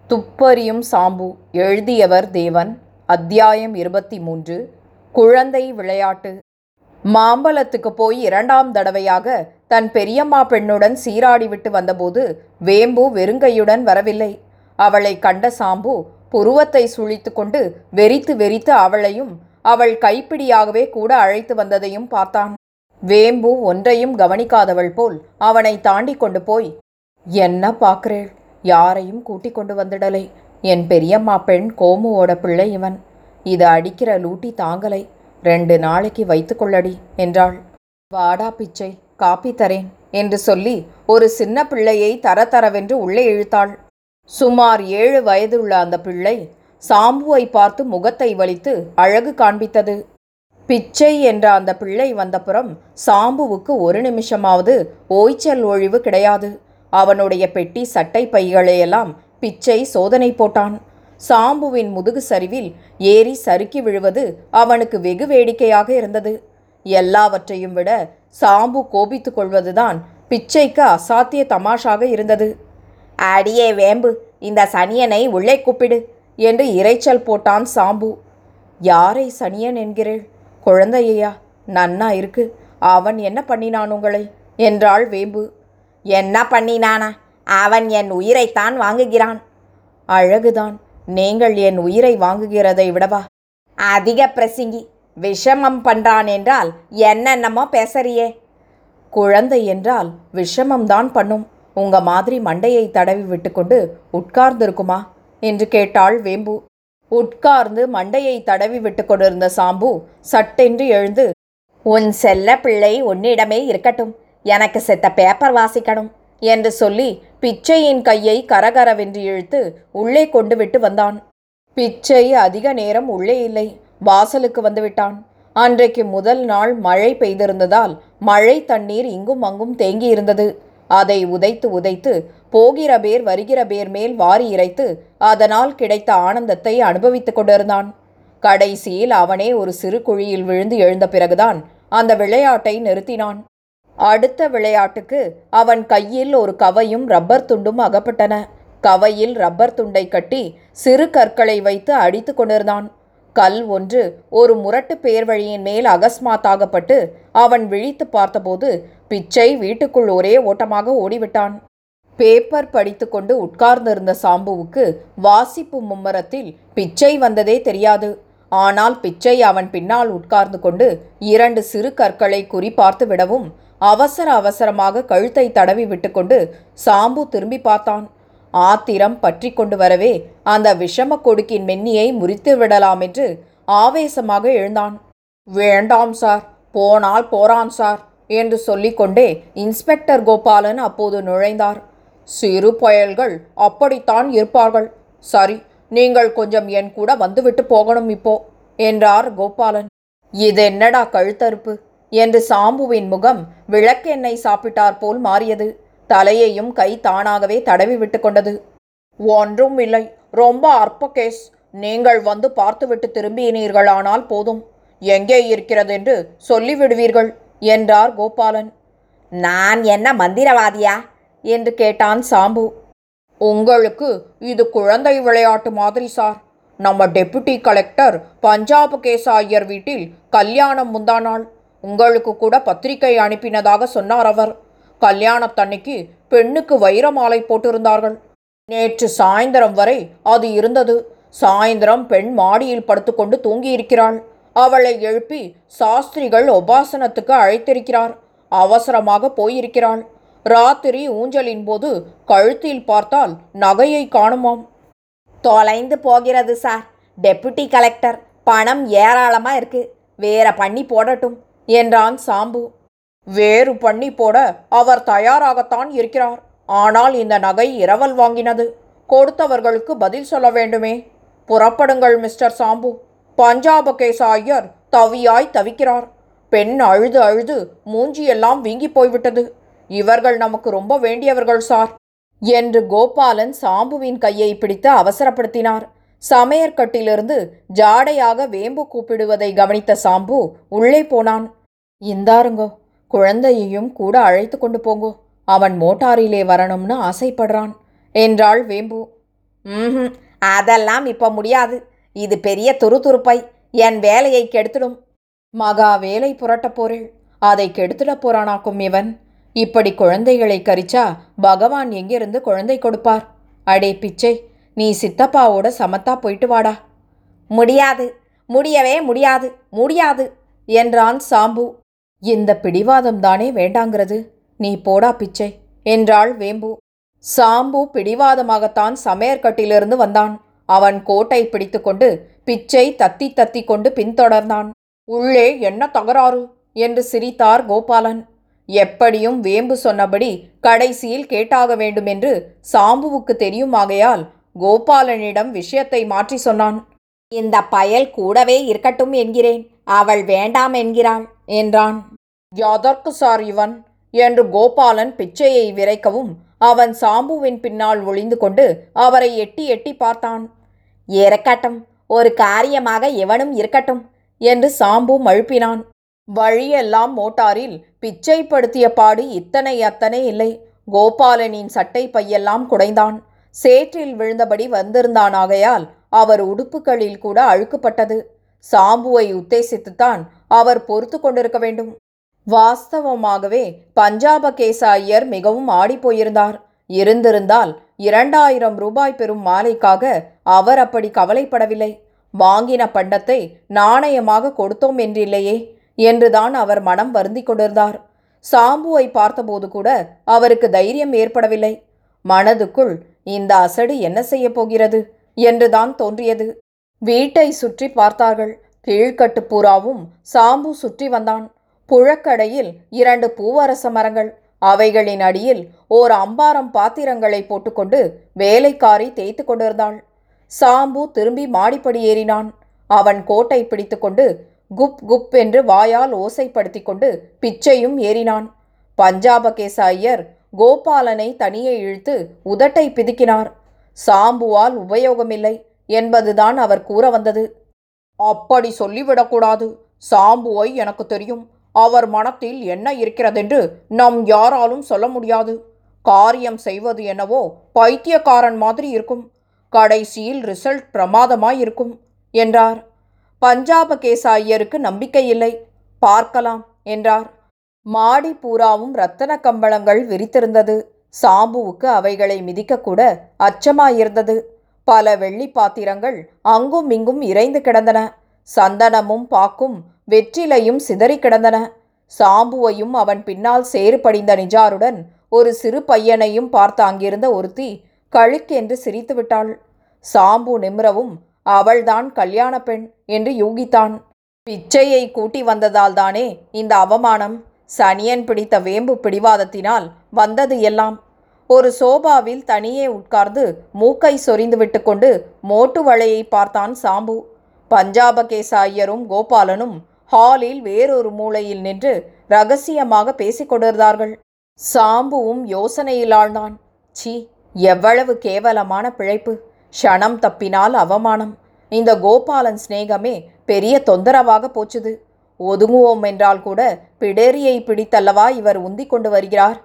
துப்பறியும் சாம்பு எழுதியவர் தேவன் அத்தியாயம் இருபத்தி மூன்று குழந்தை விளையாட்டு மாம்பலத்துக்கு போய் இரண்டாம் தடவையாக தன் பெரியம்மா பெண்ணுடன் சீராடிவிட்டு வந்தபோது வேம்பு வெறுங்கையுடன் வரவில்லை அவளை கண்ட சாம்பு புருவத்தை சுழித்து கொண்டு வெறித்து வெறித்து அவளையும் அவள் கைப்பிடியாகவே கூட அழைத்து வந்ததையும் பார்த்தான் வேம்பு ஒன்றையும் கவனிக்காதவள் போல் அவனை தாண்டி கொண்டு போய் என்ன பார்க்கிறேள் யாரையும் கூட்டிக் கொண்டு வந்துடலை என் பெரியம்மா பெண் கோமுவோட பிள்ளை இவன் இது அடிக்கிற லூட்டி தாங்கலை ரெண்டு நாளைக்கு வைத்துக்கொள்ளடி என்றாள் வாடா பிச்சை காப்பி தரேன் என்று சொல்லி ஒரு சின்ன பிள்ளையை தர தரவென்று உள்ளே இழுத்தாள் சுமார் ஏழு வயதுள்ள அந்த பிள்ளை சாம்புவை பார்த்து முகத்தை வலித்து அழகு காண்பித்தது பிச்சை என்ற அந்த பிள்ளை வந்தப்புறம் சாம்புவுக்கு ஒரு நிமிஷமாவது ஓய்ச்சல் ஒழிவு கிடையாது அவனுடைய பெட்டி சட்டை பைகளையெல்லாம் பிச்சை சோதனை போட்டான் சாம்புவின் முதுகு சரிவில் ஏறி சறுக்கி விழுவது அவனுக்கு வெகு வேடிக்கையாக இருந்தது எல்லாவற்றையும் விட சாம்பு கோபித்துக் கொள்வதுதான் பிச்சைக்கு அசாத்திய தமாஷாக இருந்தது அடியே வேம்பு இந்த சனியனை உள்ளே கூப்பிடு என்று இரைச்சல் போட்டான் சாம்பு யாரை சனியன் என்கிறேள் குழந்தையா நன்னா இருக்கு அவன் என்ன பண்ணினான் உங்களை என்றாள் வேம்பு என்ன பண்ணினானா அவன் என் உயிரைத்தான் வாங்குகிறான் அழகுதான் நீங்கள் என் உயிரை வாங்குகிறதை விடவா அதிக பிரசிங்கி விஷமம் பண்றான் என்றால் என்னென்னமோ பேசறியே குழந்தை என்றால் விஷமம்தான் பண்ணும் உங்க மாதிரி மண்டையை தடவி விட்டுக்கொண்டு உட்கார்ந்திருக்குமா என்று கேட்டாள் வேம்பு உட்கார்ந்து மண்டையை தடவி விட்டு கொண்டிருந்த சாம்பு சட்டென்று எழுந்து உன் செல்ல பிள்ளை உன்னிடமே இருக்கட்டும் எனக்கு செத்த பேப்பர் வாசிக்கணும் என்று சொல்லி பிச்சையின் கையை கரகரவென்று இழுத்து உள்ளே கொண்டு விட்டு வந்தான் பிச்சை அதிக நேரம் உள்ளே இல்லை வாசலுக்கு வந்து விட்டான் அன்றைக்கு முதல் நாள் மழை பெய்திருந்ததால் மழை தண்ணீர் இங்கும் அங்கும் தேங்கியிருந்தது அதை உதைத்து உதைத்து போகிற பேர் வருகிற பேர் மேல் வாரி இறைத்து அதனால் கிடைத்த ஆனந்தத்தை அனுபவித்துக் கொண்டிருந்தான் கடைசியில் அவனே ஒரு சிறு குழியில் விழுந்து எழுந்த பிறகுதான் அந்த விளையாட்டை நிறுத்தினான் அடுத்த விளையாட்டுக்கு அவன் கையில் ஒரு கவையும் ரப்பர் துண்டும் அகப்பட்டன கவையில் ரப்பர் துண்டை கட்டி சிறு கற்களை வைத்து அடித்து கொண்டிருந்தான் கல் ஒன்று ஒரு முரட்டு பேர்வழியின் மேல் அகஸ்மாத்தாகப்பட்டு அவன் விழித்து பார்த்தபோது பிச்சை வீட்டுக்குள் ஒரே ஓட்டமாக ஓடிவிட்டான் பேப்பர் படித்துக்கொண்டு உட்கார்ந்திருந்த சாம்புவுக்கு வாசிப்பு மும்மரத்தில் பிச்சை வந்ததே தெரியாது ஆனால் பிச்சை அவன் பின்னால் உட்கார்ந்து கொண்டு இரண்டு சிறு கற்களை குறிபார்த்து விடவும் அவசர அவசரமாக கழுத்தை தடவி விட்டுக்கொண்டு சாம்பு திரும்பி பார்த்தான் ஆத்திரம் பற்றி கொண்டு வரவே அந்த விஷம கொடுக்கின் மென்னியை முறித்து விடலாம் என்று ஆவேசமாக எழுந்தான் வேண்டாம் சார் போனால் போறான் சார் என்று சொல்லிக்கொண்டே இன்ஸ்பெக்டர் கோபாலன் அப்போது நுழைந்தார் சிறு பயல்கள் அப்படித்தான் இருப்பார்கள் சரி நீங்கள் கொஞ்சம் என் கூட வந்துவிட்டு போகணும் இப்போ என்றார் கோபாலன் இது என்னடா கழுத்தறுப்பு என்று சாம்புவின் முகம் விளக்கெண்ணெய் சாப்பிட்டார் போல் மாறியது தலையையும் கை தானாகவே தடவி விட்டு கொண்டது ஒன்றும் இல்லை ரொம்ப அற்ப கேஸ் நீங்கள் வந்து பார்த்துவிட்டு திரும்பினீர்களானால் போதும் எங்கே இருக்கிறது என்று சொல்லிவிடுவீர்கள் என்றார் கோபாலன் நான் என்ன மந்திரவாதியா என்று கேட்டான் சாம்பு உங்களுக்கு இது குழந்தை விளையாட்டு மாதிரி சார் நம்ம deputy collector Punjab case Iyer வீட்டில் கல்யாணம் முந்தானாள் உங்களுக்கு கூட பத்திரிகை அனுப்பினதாக சொன்னார் அவர் கல்யாணத்தன்னைக்கு பெண்ணுக்கு வைர மாலை போட்டிருந்தார்கள் நேற்று சாயந்தரம் வரை அது இருந்தது சாயந்தரம் பெண் மாடியில் படுத்துக்கொண்டு தூங்கியிருக்கிறாள் அவளை எழுப்பி சாஸ்திரிகள் உபாசனத்துக்கு அழைத்திருக்கிறார் அவசரமாக போயிருக்கிறாள் ராத்திரி ஊஞ்சலின் போது கழுத்தில் பார்த்தால் நகையை காணுமாம் தொலைந்து போகிறது சார் டெபுட்டி கலெக்டர் பணம் ஏராளமா இருக்கு வேற பண்ணி போடட்டும் என்றான் சாம்பு வேறு பண்ணி போட அவர் தயாராகத்தான் இருக்கிறார் ஆனால் இந்த நகை இரவல் வாங்கினது கொடுத்தவர்களுக்கு பதில் சொல்ல வேண்டுமே புறப்படுங்கள் மிஸ்டர் சாம்பு பஞ்சாப கேச ஐயர் தவியாய் தவிக்கிறார் பெண் அழுது அழுது மூஞ்சியெல்லாம் வீங்கி போய்விட்டது இவர்கள் நமக்கு ரொம்ப வேண்டியவர்கள் சார் என்று கோபாலன் சாம்புவின் கையை பிடித்து அவசரப்படுத்தினார் சமையற்கட்டிலிருந்து ஜாடையாக வேம்பு கூப்பிடுவதை கவனித்த சாம்பு உள்ளே போனான் இந்தாருங்கோ குழந்தையையும் கூட அழைத்து கொண்டு போங்கோ அவன் மோட்டாரிலே வரணும்னு ஆசைப்படுறான் என்றாள் வேம்பு ம் அதெல்லாம் இப்போ முடியாது இது பெரிய துருதுருப்பை என் வேலையை கெடுத்துடும் மகா வேலை புரட்டப் போறேள் அதை கெடுத்துடப் போறானாக்கும் இவன் இப்படி குழந்தைகளை கரிச்சா பகவான் எங்கிருந்து குழந்தை கொடுப்பார் அடே பிச்சை நீ சித்தப்பாவோட சமத்தா போயிட்டு வாடா முடியாது முடியவே முடியாது முடியாது என்றான் சாம்பு இந்த பிடிவாதம் தானே வேண்டாங்கிறது நீ போடா பிச்சை என்றாள் வேம்பு சாம்பு பிடிவாதமாகத்தான் சமையற்கட்டிலிருந்து வந்தான் அவன் கோட்டை பிடித்துக்கொண்டு பிச்சை தத்தி தத்தி கொண்டு பின்தொடர்ந்தான் உள்ளே என்ன தகராறு என்று சிரித்தார் கோபாலன் எப்படியும் வேம்பு சொன்னபடி கடைசியில் கேட்டாக வேண்டும் என்று சாம்புவுக்கு தெரியுமாகையால் கோபாலனிடம் விஷயத்தை மாற்றி சொன்னான் இந்த பயல் கூடவே இருக்கட்டும் என்கிறேன் அவள் வேண்டாம் என்கிறாள் என்றான் எதற்கு சார் இவன் என்று கோபாலன் பிச்சையை விரைக்கவும் அவன் சாம்புவின் பின்னால் ஒளிந்து கொண்டு அவரை எட்டி எட்டி பார்த்தான் இருக்கட்டும் ஒரு காரியமாக இவனும் இருக்கட்டும் என்று சாம்பு மழுப்பினான் வழியெல்லாம் மோட்டாரில் பிச்சைப்படுத்திய பாடு இத்தனை அத்தனை இல்லை கோபாலனின் சட்டை பையெல்லாம் குடைந்தான் சேற்றில் விழுந்தபடி வந்திருந்தானாகையால் அவர் உடுப்புகளில் கூட அழுக்குப்பட்டது சாம்புவை உத்தேசித்துத்தான் அவர் பொறுத்து கொண்டிருக்க வேண்டும் வாஸ்தவமாகவே பஞ்சாப கேச ஐயர் மிகவும் ஆடிப்போயிருந்தார் இருந்திருந்தால் இரண்டாயிரம் ரூபாய் பெறும் மாலைக்காக அவர் அப்படி கவலைப்படவில்லை வாங்கின பண்டத்தை நாணயமாக கொடுத்தோம் என்றில்லையே என்றுதான் அவர் மனம் வருந்தி கொண்டிருந்தார் சாம்புவை பார்த்தபோது கூட அவருக்கு தைரியம் ஏற்படவில்லை மனதுக்குள் இந்த அசடு என்ன செய்யப் போகிறது என்றுதான் தோன்றியது வீட்டை சுற்றி பார்த்தார்கள் கீழ்கட்டு பூராவும் சாம்பு சுற்றி வந்தான் புழக்கடையில் இரண்டு பூவரச மரங்கள் அவைகளின் அடியில் ஓர் அம்பாரம் பாத்திரங்களை போட்டுக்கொண்டு வேலைக்காரி தேய்த்து கொண்டிருந்தாள் சாம்பு திரும்பி மாடிப்படி ஏறினான் அவன் கோட்டை பிடித்துக்கொண்டு குப் குப் என்று வாயால் ஓசைப்படுத்தி கொண்டு பிச்சையும் ஏறினான் பஞ்சாபகேச ஐயர் கோபாலனை தனியே இழுத்து உதட்டை பிதுக்கினார் சாம்புவால் உபயோகமில்லை என்பதுதான் அவர் கூற வந்தது அப்படி சொல்லிவிடக்கூடாது சாம்புவை எனக்கு தெரியும் அவர் மனத்தில் என்ன இருக்கிறதென்று நம் யாராலும் சொல்ல முடியாது காரியம் செய்வது என்னவோ பைத்தியக்காரன் மாதிரி இருக்கும் கடைசியில் ரிசல்ட் பிரமாதமாய் இருக்கும் என்றார் பஞ்சாப கேச ஐயருக்கு நம்பிக்கை இல்லை பார்க்கலாம் என்றார் மாடி பூராவும் ரத்தன கம்பளங்கள் விரித்திருந்தது சாம்புவுக்கு அவைகளை மிதிக்கக்கூட அச்சமாயிருந்தது பல வெள்ளி பாத்திரங்கள் அங்கும் இங்கும் இறைந்து கிடந்தன சந்தனமும் பாக்கும் வெற்றிலையும் சிதறி கிடந்தன சாம்புவையும் அவன் பின்னால் சேறு படிந்த நிஜாருடன் ஒரு சிறு பையனையும் பார்த்து அங்கிருந்த ஒருத்தி கழுக்கென்று சிரித்து விட்டாள் சாம்பு நிமிரவும் அவள்தான் கல்யாண பெண் என்று யூகித்தான் பிச்சையை கூட்டி வந்ததால் தானே இந்த அவமானம் சனியன் பிடித்த வேம்பு பிடிவாதத்தினால் வந்தது எல்லாம் ஒரு சோபாவில் தனியே உட்கார்ந்து மூக்கை சொரிந்து விட்டுக்கொண்டு மோட்டு வளையை பார்த்தான் சாம்பு பஞ்சாபகேச ஐயரும் கோபாலனும் ஹாலில் வேறொரு மூலையில் நின்று ரகசியமாக பேசிக் கொண்டிருந்தார்கள் சாம்புவும் யோசனையில் ஆழ்ந்தான் சி எவ்வளவு கேவலமான பிழைப்பு க்ஷணம் தப்பினால் அவமானம் இந்த கோபாலன் சிநேகமே பெரிய தொந்தரவாக போச்சுது ஒதுங்குவோம் என்றால் கூட பிடேரியை பிடித்தல்லவா இவர் உந்திக் கொண்டு வருகிறார்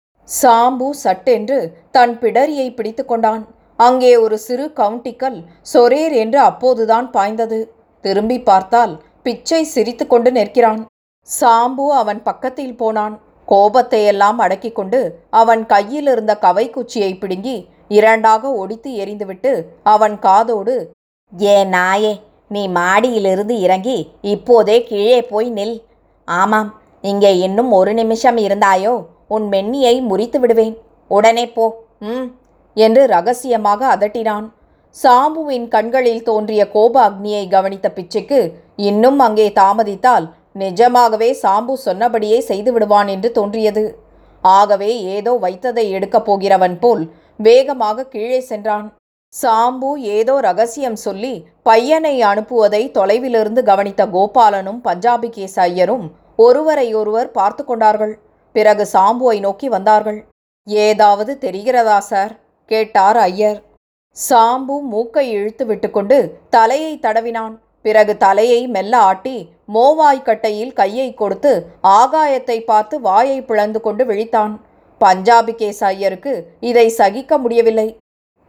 சாம்பு சட்டென்று தன் பிடரியை பிடித்து கொண்டான் அங்கே ஒரு சிறு கவுண்டிக்கல் சொரேர் என்று அப்போதுதான் பாய்ந்தது திரும்பி பார்த்தால் பிச்சை சிரித்து கொண்டு நிற்கிறான் சாம்பு அவன் பக்கத்தில் போனான் கோபத்தையெல்லாம் அடக்கிக் கொண்டு அவன் கையில் இருந்த கவை குச்சியை பிடுங்கி இரண்டாக ஒடித்து எறிந்துவிட்டு அவன் காதோடு ஏ நாயே நீ மாடியிலிருந்து இறங்கி இப்போதே கீழே போய் நில் ஆமாம் இங்கே இன்னும் ஒரு நிமிஷம் இருந்தாயோ உன் மென்னியை முறித்து விடுவேன் உடனே போ ம் என்று ரகசியமாக அதட்டினான் சாம்புவின் கண்களில் தோன்றிய கோப அக்னியை கவனித்த பிச்சைக்கு இன்னும் அங்கே தாமதித்தால் நிஜமாகவே சாம்பு சொன்னபடியே செய்து விடுவான் என்று தோன்றியது ஆகவே ஏதோ வைத்ததை எடுக்கப் போகிறவன் போல் வேகமாக கீழே சென்றான் சாம்பு ஏதோ ரகசியம் சொல்லி பையனை அனுப்புவதை தொலைவிலிருந்து கவனித்த கோபாலனும் பஞ்சாபி கேச ஐயரும் ஒருவரை ஒருவர் பார்த்து கொண்டார்கள் பிறகு சாம்புவை நோக்கி வந்தார்கள் ஏதாவது தெரிகிறதா சார் கேட்டார் ஐயர் சாம்பு மூக்கை இழுத்து விட்டுக்கொண்டு தலையை தடவினான் பிறகு தலையை மெல்ல ஆட்டி மோவாய்க்கட்டையில் கையை கொடுத்து ஆகாயத்தை பார்த்து வாயை பிளந்து கொண்டு விழித்தான் பஞ்சாபி கேஸ் ஐயருக்கு இதை சகிக்க முடியவில்லை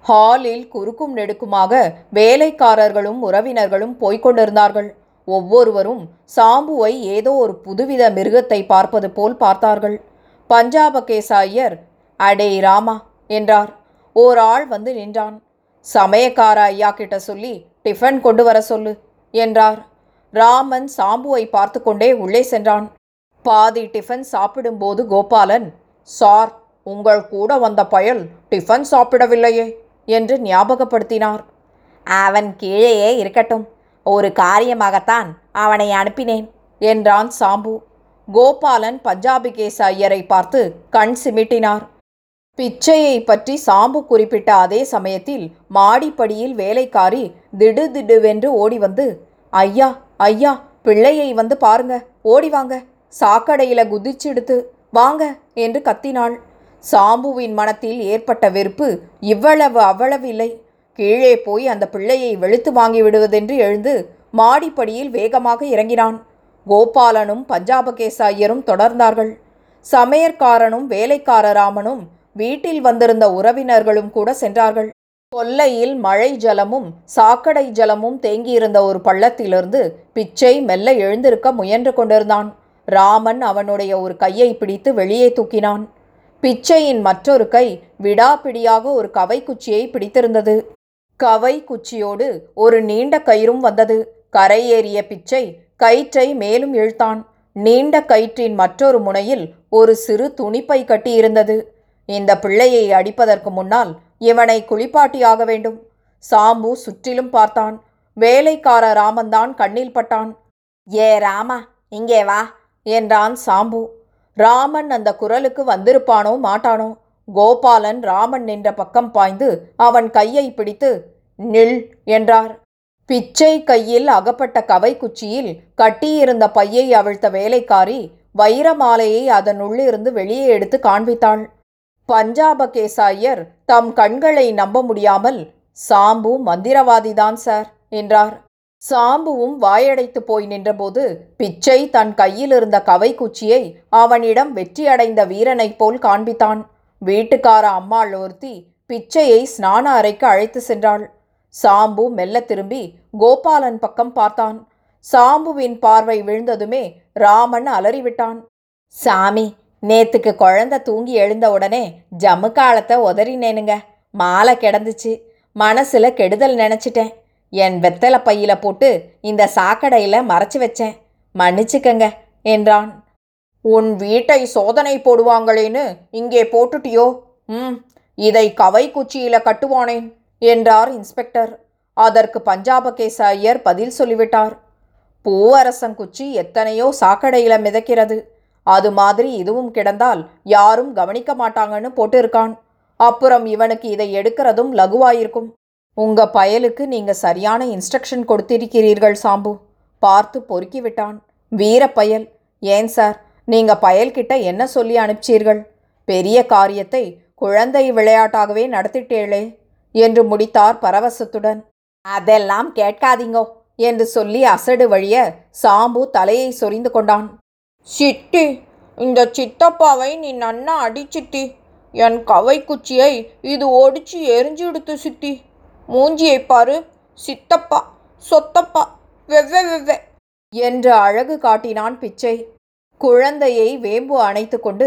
ஹாலில் குறுக்கும் நெடுக்குமாக வேலைக்காரர்களும் உறவினர்களும் போய்க் கொண்டிருந்தார்கள் ஒவ்வொருவரும் சாம்புவை ஏதோ ஒரு புதுவித மிருகத்தை பார்ப்பது போல் பார்த்தார்கள் பஞ்சாப கேச ஐயர் அடே ராமா என்றார் ஓர் ஆள் வந்து நின்றான் சமயக்கார ஐயா கிட்ட சொல்லி டிஃபன் கொண்டு வர சொல்லு என்றார் ராமன் சாம்புவை பார்த்து கொண்டே உள்ளே சென்றான் பாதி டிஃபன் சாப்பிடும்போது கோபாலன் சார் உங்கள் கூட வந்த பயல் டிஃபன் சாப்பிடவில்லையே என்று ஞாபகப்படுத்தினார் அவன் கீழேயே இருக்கட்டும் ஒரு காரியமாகத்தான் அவனை அனுப்பினேன் என்றான் சாம்பு கோபாலன் பஞ்சாபி கேச ஐயரை பார்த்து கண் சிமிட்டினார் பிச்சையை பற்றி சாம்பு குறிப்பிட்ட அதே சமயத்தில் மாடிப்படியில் வேலைக்காரி திடுதிடுவென்று ஓடி வந்து ஐயா ஐயா பிள்ளையை வந்து பாருங்க ஓடி வாங்க சாக்கடையில குதிச்செடுத்து வாங்க என்று கத்தினாள் சாம்புவின் மனத்தில் ஏற்பட்ட வெறுப்பு இவ்வளவு அவ்வளவு இல்லை கீழே போய் அந்த பிள்ளையை வெளுத்து வாங்கி விடுவதென்று எழுந்து மாடிப்படியில் வேகமாக இறங்கினான் கோபாலனும் பஞ்சாபகேச ஐயரும் தொடர்ந்தார்கள் சமையற்காரனும் வேலைக்கார ராமனும் வீட்டில் வந்திருந்த உறவினர்களும் கூட சென்றார்கள் கொல்லையில் மழை ஜலமும் சாக்கடை ஜலமும் தேங்கியிருந்த ஒரு பள்ளத்திலிருந்து பிச்சை மெல்ல எழுந்திருக்க முயன்று கொண்டிருந்தான் ராமன் அவனுடைய ஒரு கையை பிடித்து வெளியே தூக்கினான் பிச்சையின் மற்றொரு கை விடாப்பிடியாக ஒரு கவை குச்சியை பிடித்திருந்தது கவை குச்சியோடு ஒரு நீண்ட கயிறும் வந்தது கரையேறிய பிச்சை கயிற்றை மேலும் இழுத்தான் நீண்ட கயிற்றின் மற்றொரு முனையில் ஒரு சிறு துணிப்பை கட்டியிருந்தது இந்த பிள்ளையை அடிப்பதற்கு முன்னால் இவனை குளிப்பாட்டியாக வேண்டும் சாம்பு சுற்றிலும் பார்த்தான் வேலைக்கார ராமன்தான் கண்ணில் பட்டான் ஏ ராமா இங்கே வா என்றான் சாம்பு ராமன் அந்த குரலுக்கு வந்திருப்பானோ மாட்டானோ கோபாலன் ராமன் நின்ற பக்கம் பாய்ந்து அவன் கையை பிடித்து நில் என்றார் பிச்சை கையில் அகப்பட்ட கவை குச்சியில் கட்டியிருந்த பையை அவிழ்த்த வேலைக்காரி வைர மாலையை அதனுள்ளிருந்து வெளியே எடுத்து காண்பித்தாள் பஞ்சாப கேசாயர் தம் கண்களை நம்ப முடியாமல் சாம்பு மந்திரவாதிதான் சார் என்றார் சாம்புவும் வாயடைத்து போய் நின்றபோது பிச்சை தன் கையில் இருந்த கவை குச்சியை அவனிடம் வெற்றியடைந்த வீரனைப் போல் காண்பித்தான் வீட்டுக்கார அம்மாள் ஒருத்தி பிச்சையை ஸ்நான அறைக்கு அழைத்து சென்றாள் சாம்பு மெல்ல திரும்பி கோபாலன் பக்கம் பார்த்தான் சாம்புவின் பார்வை விழுந்ததுமே ராமன் அலறிவிட்டான் சாமி நேத்துக்கு குழந்தை தூங்கி எழுந்த உடனே ஜம்மு காலத்தை உதறினேனுங்க மாலை கிடந்துச்சு மனசுல கெடுதல் நினச்சிட்டேன் என் வெத்தலை பையில போட்டு இந்த சாக்கடையில் மறைச்சு வச்சேன் மன்னிச்சுக்கங்க என்றான் உன் வீட்டை சோதனை போடுவாங்களேன்னு இங்கே போட்டுட்டியோ ம் இதை கவை குச்சியில கட்டுவானேன் என்றார் இன்ஸ்பெக்டர் அதற்கு பஞ்சாப கேச ஐயர் பதில் சொல்லிவிட்டார் பூவரசங்குச்சி எத்தனையோ சாக்கடையில மிதக்கிறது அது மாதிரி இதுவும் கிடந்தால் யாரும் கவனிக்க மாட்டாங்கன்னு போட்டிருக்கான் அப்புறம் இவனுக்கு இதை எடுக்கிறதும் லகுவாயிருக்கும் உங்க பயலுக்கு நீங்க சரியான இன்ஸ்ட்ரக்ஷன் கொடுத்திருக்கிறீர்கள் சாம்பு பார்த்து பொறுக்கி விட்டான் வீர பயல் ஏன் சார் நீங்க பயல்கிட்ட என்ன சொல்லி அனுப்பிச்சீர்கள் பெரிய காரியத்தை குழந்தை விளையாட்டாகவே நடத்திட்டேளே என்று முடித்தார் பரவசத்துடன் அதெல்லாம் கேட்காதீங்கோ என்று சொல்லி அசடு வழிய சாம்பு தலையை சொரிந்து கொண்டான் சிட்டி இந்த சித்தப்பாவை நீ நன்னா அடிச்சிட்டி என் கவை குச்சியை இது ஒடிச்சு எரிஞ்சுடுத்து சித்தி மூஞ்சியை பாரு சித்தப்பா சொத்தப்பா வெவ்வே வெவ்வே என்று அழகு காட்டினான் பிச்சை குழந்தையை வேம்பு அணைத்து கொண்டு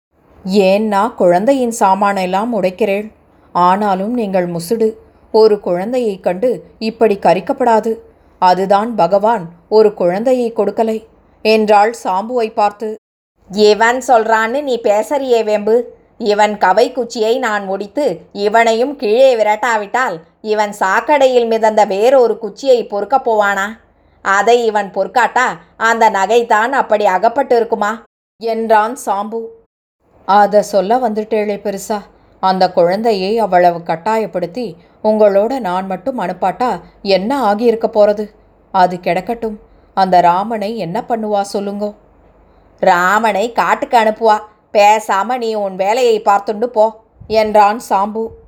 ஏன்னா குழந்தையின் சாமானெல்லாம் உடைக்கிறேள் ஆனாலும் நீங்கள் முசுடு ஒரு குழந்தையைக் கண்டு இப்படி கரிக்கப்படாது அதுதான் பகவான் ஒரு குழந்தையை கொடுக்கலை என்றாள் சாம்புவை பார்த்து இவன் சொல்றான்னு நீ பேசறியே வேம்பு இவன் கவை குச்சியை நான் ஒடித்து இவனையும் கீழே விரட்டாவிட்டால் இவன் சாக்கடையில் மிதந்த வேறொரு குச்சியை பொறுக்கப் போவானா அதை இவன் பொறுக்காட்டா அந்த நகைதான் அப்படி அகப்பட்டு இருக்குமா என்றான் சாம்பு அத சொல்ல வந்துட்டேளே பெருசா அந்த குழந்தையை அவ்வளவு கட்டாயப்படுத்தி உங்களோட நான் மட்டும் அனுப்பாட்டா என்ன ஆகியிருக்க போறது அது கிடக்கட்டும் அந்த ராமனை என்ன பண்ணுவா சொல்லுங்கோ ராமனை காட்டுக்கு அனுப்புவா பேசாம நீ உன் வேலையை பார்த்துண்டு போ என்றான் சாம்பு